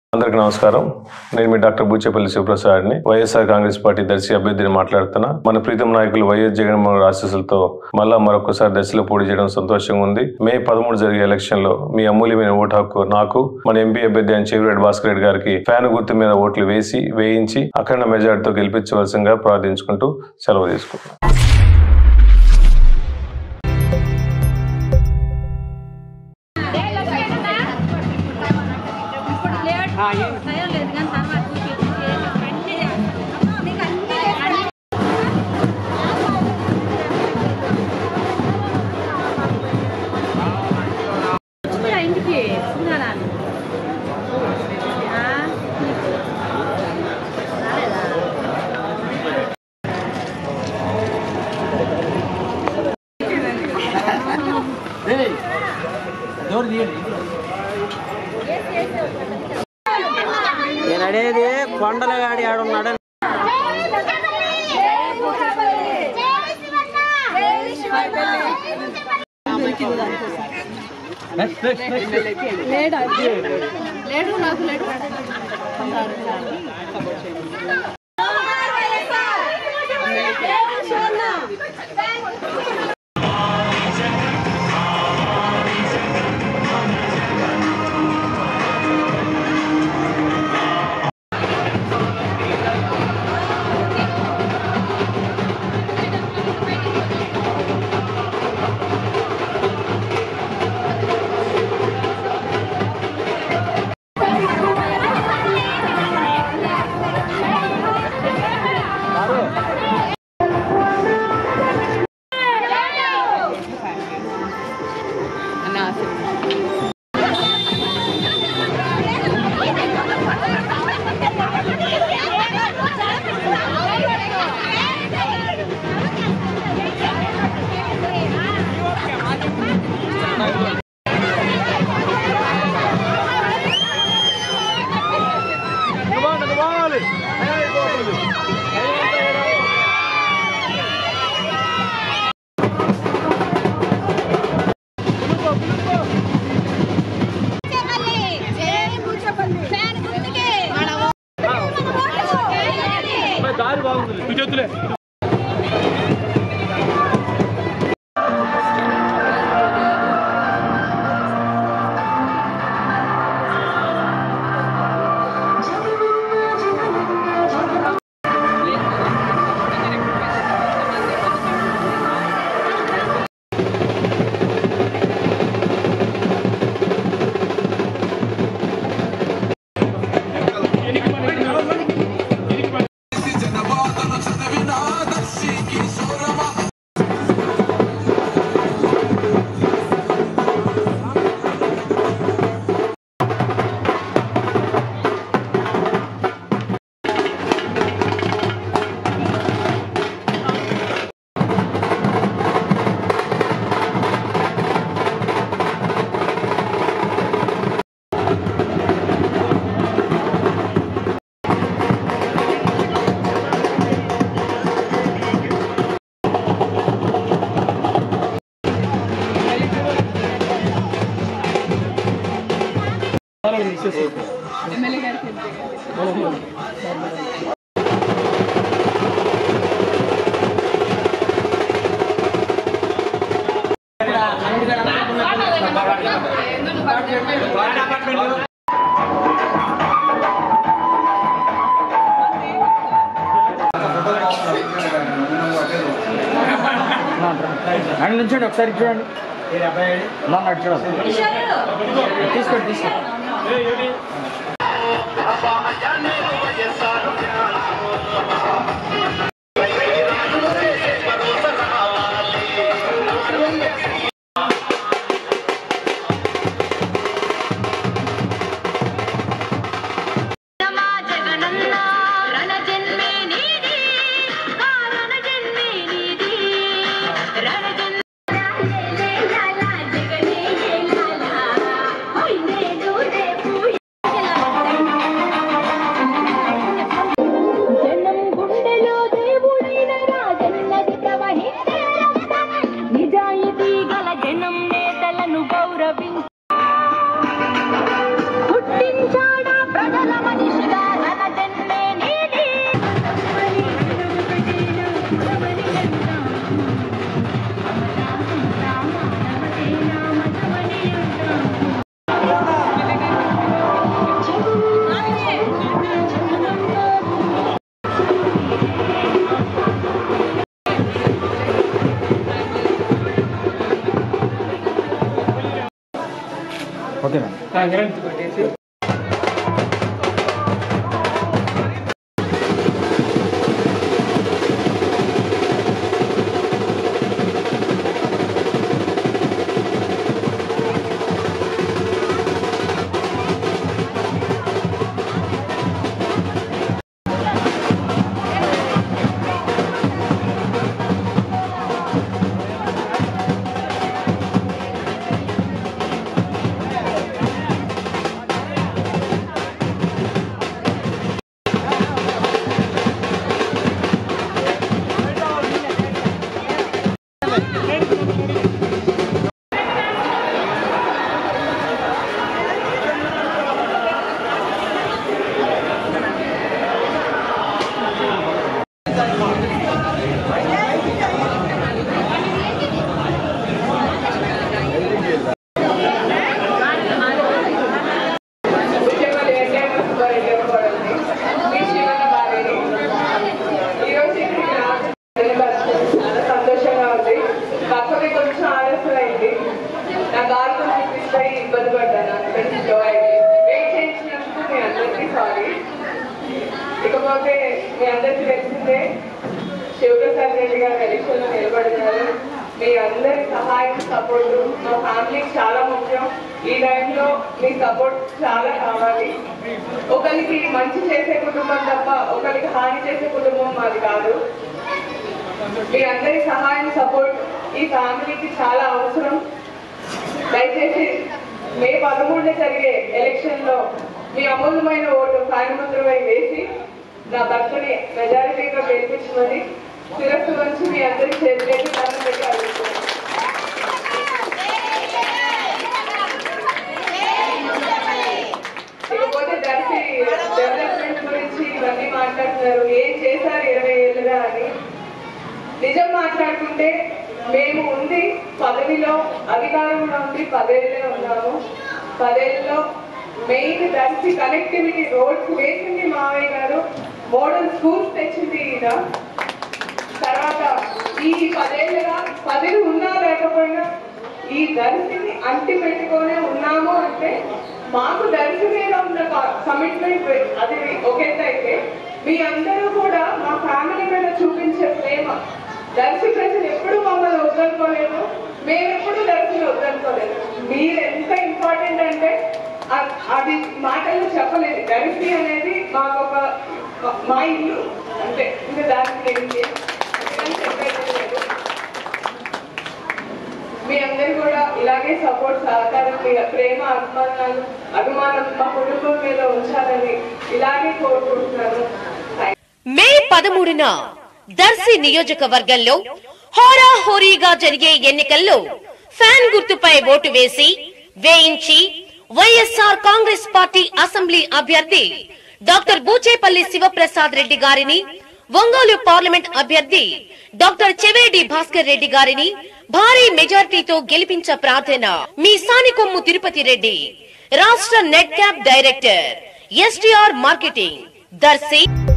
అందరికీ నమస్కారం నేను మీ డాక్టర్ బూచేపల్లి శివప్రసాద్ని వైఎస్ఆర్ కాంగ్రెస్ పార్టీ దర్శి అభ్యర్థిని మాట్లాడుతున్నా మన ప్రీతం నాయకులు వైఎస్ జగన్మోహన్ ఆశీస్సులతో మళ్ళా మరొకసారి దర్శిలో పోటీ చేయడం సంతోషంగా ఉంది మే పదమూడు జరిగే ఎలక్షన్ లో మీ అమూల్యమైన ఓటు హక్కు నాకు మన ఎంపీ అభ్యర్థి అయిన చెవిరెడ్డి భాస్కర్ రెడ్డి గారికి ఫ్యాన్ గుర్తు మీద ఓట్లు వేసి వేయించి అఖండ మెజార్టీతో గెలిపించవలసిందిగా ప్రార్థించుకుంటూ సెలవు తీసుకుంటున్నాను ఇప్పుడు లేట్ భయం లేదు కానీ తర్వాత చూపించి అన్నీ చేస్తాం. నీకు అన్నీ చేస్తాం. వచ్చిందా ఇంటికి ఉన్నారా? ఆ? రాలేదా? నేను అడేది కొండల గాడి ఆడున్నాడు లేడు నాకు లేడు అండ్ నుంచండి ఒకసారి చూడండి నన్ను అటు చూడండి తీసుకోండి తీసుకోండి జగనన్నా రణజన్మే నీది కారణ జన్మే నీది రణజన్మ జగనే లాలా హోయ్ నేను రేపు సంక్రాంతి కొట్టేసి ఉద్యోగాలు ఏంటంటే సుబ్బారెడ్డి గారు కోడలిని. మీ శివన్న భార్యని. ఈరోజు ఇక్కడికి రావడం చాలా సంతోషంగా ఉంది కాకపోతే కొంచెం ఆలస్యం అయింది నా కారు కొంచెం మిస్ అయ్యి ఇబ్బంది పడ్డాను అందుకని స్లో అయింది వెయిట్ చేయించినందుకు మీ అందరికీ సారీ ఇకపోతే మీ అందరికీ తెలిసిందే శివప్రసాద్ రెడ్డి గారు ఎలక్షన్ లో నిలబడినారు మీ అందరి సహాయం సపోర్ట్ మా ఫ్యామిలీకి చాలా ముఖ్యం ఈ టైంలో మీ సపోర్ట్ చాలా కావాలి ఒకరికి మంచి చేసే కుటుంబం తప్ప ఒకరికి హాని చేసే కుటుంబం మాది కాదు మీ అందరి సహాయం సపోర్ట్ ఈ ఫ్యామిలీకి చాలా అవసరం దయచేసి మే పదమూడున జరిగే ఎలక్షన్ లో మీ అమూల్యమైన ఓటు సాయముద్రమై వేసి నా భర్తని మెజారిటీగా గెలిపించమని శిరస్సు వంచి మీ అందరి చేతులకి దండం పెట్టి అడుగుతున్నాను ఇకపోతే దర్శి డెవలప్మెంట్ గురించి ఇవన్నీ మాట్లాడుతున్నారు ఏం చేశారు ఇరవై ఏళ్ళుగా అని నిజం మాట్లాడుకుంటే మేము ఉంది పదవిలో అధికారంలో ఉంది పదేళ్ళే ఉన్నాము పదేళ్ళలో మెయిన్ దర్శి కనెక్టివిటీ రోడ్స్ వేసింది మావయ్య గారు మోడల్ స్కూల్స్ తెచ్చింది ఈయన తర్వాత ఈ పదేళ్ళుగా పదవి ఉన్నా లేకపోయినా ఈ దర్శిని అంటి పెట్టుకొని ఉన్నాము అంటే మాకు దర్శి మీద ఉన్న కమిట్మెంట్ అది ఒక ఎత్తు అయితే మీ అందరూ కూడా మా ఫ్యామిలీ మీద చూపించే ప్రేమ దర్శి ప్రజలు ఎప్పుడు మమ్మల్ని వద్దనుకోలేదు మేము ఎప్పుడు దర్శిని వద్దనుకోలేదు మీరు ఎంత ఇంపార్టెంట్ అంటే అ- అది మాటల్లో చెప్పలేదు దర్శి అనేది మాకు ఒక మా ఇల్లు అంతే ఇంకా దానికి ఏంటి అని చెప్పేది లేదు మీ అందరు కూడా ఇలాగే సపోర్ట్ సహకారం మీ ప్రేమ అభిమానాలు అభిమానం మా కుటుంబం మీద ఉంచాలని ఇలాగే కోరుకుంటున్నాను థాంక్స్. మే పదమూడున దర్శి నియోజకవర్గంలో హోరాహోరీగా జరిగే ఎన్నికల్లో ఫ్యాన్ గుర్తుపై ఓటు వేసి వేయించి వైఎస్ఆర్ కాంగ్రెస్ పార్టీ అసెంబ్లీ అభ్యర్థి డాక్టర్ బూచేపల్లి శివప్రసాద్ రెడ్డి గారిని ఒంగోలు పార్లమెంట్ అభ్యర్థి డాక్టర్ చెవేడి భాస్కర్ రెడ్డి గారిని భారీ మెజార్టీతో గెలిపించ ప్రార్థన మీ సానికొమ్ము తిరుపతి రెడ్డి రాష్ట్ర net cap director STR marketing Darsi